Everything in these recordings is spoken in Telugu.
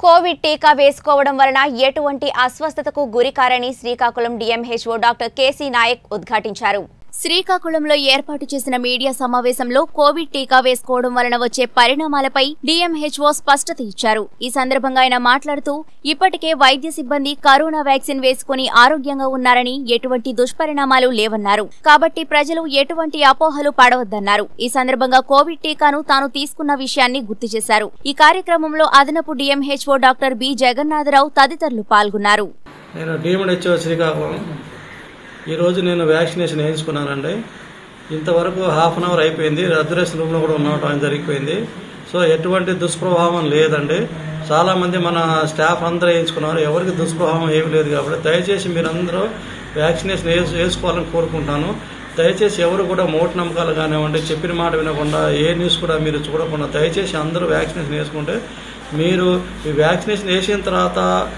కోవిడ్ టీకా వేసుకోవడం వలన ఎటువంటి అస్వస్థతకు గురికారని Srikakulam DMHO doctor KC Nayak ఉద్ఘాటించారు శ్రీకాకుళంలో ఏర్పాటు చేసిన మీడియా సమావేశంలో కోవిడ్ టీకా వేసుకోవడం వలన వచ్చే పరిణామాలపై డిఎంహెచ్ఓ స్పష్టత ఇచ్చారు ఈ సందర్భంగా ఆయన మాట్లాడుతూ ఇప్పటికే వైద్య సిబ్బంది కరోనా వ్యాక్సిన్ వేసుకుని ఆరోగ్యంగా ఉన్నారని ఎటువంటి దుష్పరిణామాలు లేవన్నారు కాబట్టి ప్రజలు ఎటువంటి అపోహలు పడవద్దన్నారు ఈ సందర్భంగా కోవిడ్ టీకాను తాను తీసుకున్న విషయాన్ని గుర్తు చేశారు ఈ కార్యక్రమంలో అదనపు డిఎంహెచ్ఓ డాక్టర్ బి జగన్నాథరావు తదితరులు పాల్గొన్నారు నేను డీమ్డ్ హెచ్ఓ శ్రీకాకుళం ఈరోజు నేను వ్యాక్సినేషన్ వేయించుకున్నానండి ఇంతవరకు హాఫ్ అన్ అవర్ అయిపోయింది రిజర్వేషన్ రూమ్లో కూడా ఉండటం జరిగిపోయింది సో ఎటువంటి దుష్ప్రభావం లేదండి చాలామంది మన స్టాఫ్ అందరూ వేయించుకున్నారు ఎవరికి దుష్ప్రభావం ఏమీ లేదు కాబట్టి దయచేసి మీరందరూ వ్యాక్సినేషన్ వేసు వేసుకోవాలని కోరుకుంటాను దయచేసి ఎవరు కూడా మూఢనమ్మకాలు కానివ్వండి చెప్పిన మాట వినకుండా ఏ న్యూస్ కూడా మీరు చూడకుండా దయచేసి అందరూ వ్యాక్సినేషన్ వేసుకుంటే మీరు ఈ వ్యాక్సినేషన్ వేసిన తర్వాత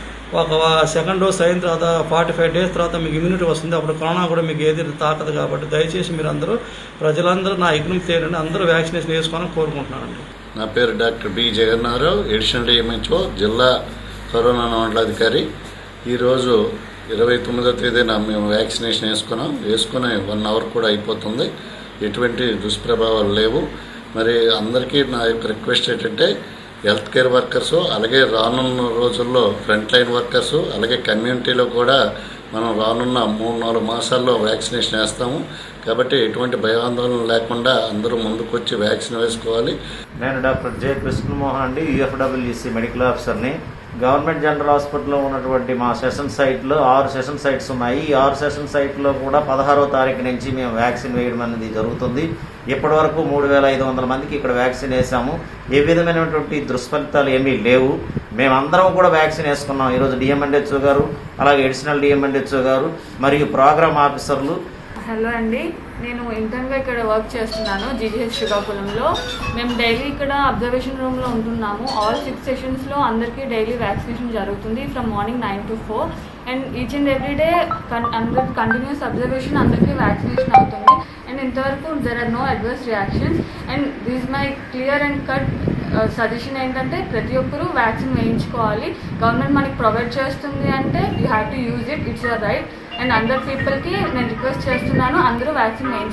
ఒక సెకండ్ డోస్ అయిన తర్వాత ఫార్టీ ఫైవ్ డేస్ తర్వాత మీకు ఇమ్యూనిటీ వస్తుంది అప్పుడు కరోనా కూడా మీకు ఏది తాకదు కాబట్టి దయచేసి మీరు అందరూ ప్రజలందరూ నా విజ్ఞప్తి ఏంటంటే అందరూ వ్యాక్సినేషన్ వేసుకోవాలని కోరుకుంటున్నానండి నా పేరు doctor B Jagannatharao additional DMHO జిల్లా కరోనా మండలాధికారి ఈరోజు ఇరవై తొమ్మిదో తేదీన మేము వ్యాక్సినేషన్ వేసుకున్నాం వేసుకుని వన్ అవర్ కూడా అయిపోతుంది ఎటువంటి దుష్ప్రభావాలు లేవు మరి అందరికీ నా యొక్క రిక్వెస్ట్ ఏంటంటే హెల్త్ కేర్ వర్కర్స్ అలాగే రానున్న రోజుల్లో ఫ్రంట్ లైన్ వర్కర్స్ అలాగే కమ్యూనిటీలో కూడా మనం రానున్న మూడు నాలుగు మాసాల్లో వ్యాక్సినేషన్ వేస్తాము కాబట్టి ఎటువంటి భయాందోళన లేకుండా అందరూ ముందుకొచ్చి వ్యాక్సిన్ వేసుకోవాలి నేను డాక్టర్ జే కృష్ణమోహన్ అండి యూఎఫ్డబ్ల్యూసి మెడికల్ ఆఫీసర్ని గవర్నమెంట్ జనరల్ హాస్పిటల్లో ఉన్నటువంటి మా సెషన్ సైట్లో ఆరు సెషన్ సైట్స్ ఉన్నాయి ఈ ఆరు సెషన్ సైట్లో కూడా పదహారో తారీఖు నుంచి మేము వ్యాక్సిన్ వేయడం అనేది జరుగుతుంది ఇప్పటి వరకు మూడు వేల ఐదు వందల మందికి ఇక్కడ వ్యాక్సిన్ వేసాము ఏ విధమైనటువంటి దుష్ఫలితాలు ఏమీ లేవు మేమందరం కూడా వ్యాక్సిన్ వేసుకున్నాం ఈరోజు డిఎంఎండ్హెచ్ఓ గారు అలాగే అడిషనల్ డిఎంఎండ్హెచ్ఓ గారు మరియు ప్రోగ్రామ్ ఆఫీసర్లు హలో అండి నేను ఇంటర్న్గా ఇక్కడ వర్క్ చేస్తున్నాను జీజీహెచ్ శ్రీకాకుళంలో మేము డైలీ ఇక్కడ అబ్జర్వేషన్ రూమ్లో ఉంటున్నాము ఆల్ సిక్స్ సెషన్స్లో అందరికీ డైలీ వ్యాక్సినేషన్ జరుగుతుంది from morning nine to four and each and every day అందరి కంటిన్యూస్ అబ్జర్వేషన్ అందరికీ వ్యాక్సినేషన్ అవుతుంది అండ్ ఇంతవరకు there are no adverse reactions and this my clear and cut suggestion ఏంటంటే ప్రతి ఒక్కరూ వ్యాక్సిన్ వేయించుకోవాలి గవర్నమెంట్ మనకి ప్రొవైడ్ చేస్తుంది అంటే you have to use it it's your right and అందర్ పీపుల్కి నేను రిక్వెస్ట్ చేస్తున్నాను అందరూ వ్యాక్సిన్ వేయించుకోవాలి